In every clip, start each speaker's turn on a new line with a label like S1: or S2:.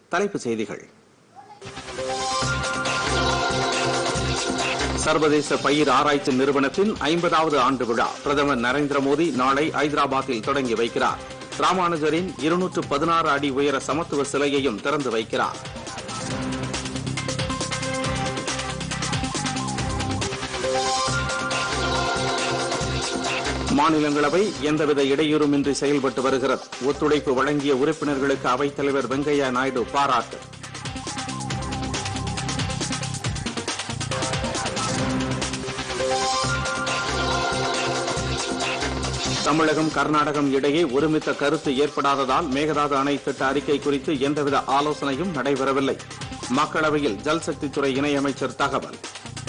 S1: தலைப்புச் செய்திகள் சர்வதேச பயிர் ஆராய்ச்சி நிறுவனத்தின் ஐம்பதாவது ஆண்டு விழா பிரதமர் நரேந்திர மோடி நாளை ஐதராபாத்தில் தொடங்கி வைக்கிறார் ராமானுஜரின் இருநூற்று பதினாறு அடி உயர சமத்துவ சிலையையும் திறந்து வைக்கிறார் மாநிலங்களவை எந்தவித இடையூறுமின்றி செயல்பட்டு வருகிறது ஒத்துழைப்பு வழங்கிய உறுப்பினர்களுக்கு அவைத் தலைவர் வெங்கையா நாயுடு பாராட்டு தமிழகம் கர்நாடகம் இடையே ஒருமித்த கருத்து ஏற்படாததால் மேகதாது அணை திட்ட அறிக்கை குறித்து எந்தவித ஆலோசனையும் நடைபெறவில்லை மக்களவையில் ஜல்சக்தித்துறை இணையமைச்சர் தகவல்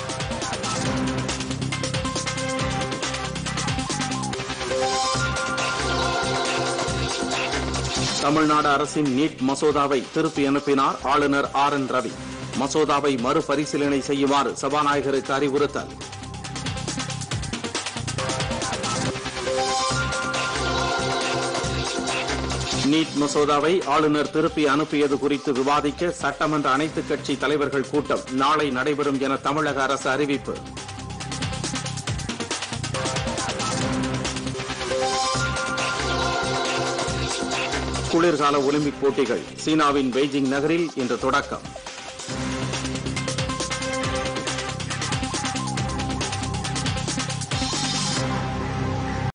S1: தமிழ்நாடு அரசின் நீட் மசோதாவை திருப்பி அனுப்பினார் ஆளுநர் ஆர் என் ரவி மசோதாவை மறுபரிசீலனை செய்யுமாறு சபாநாயகருக்கு அறிவுறுத்தல் நீட் மசோதாவை ஆளுநர் திருப்பி அனுப்பியது குறித்து விவாதிக்க சட்டமன்ற அனைத்துக் கட்சி தலைவர்கள் கூட்டம் நாளை நடைபெறும் என தமிழக அரசு அறிவிப்பு குளிர்கால ஒலிம்பிக் போட்டிகள் சீனாவின் பெய்ஜிங் நகரில் இன்று தொடக்கம்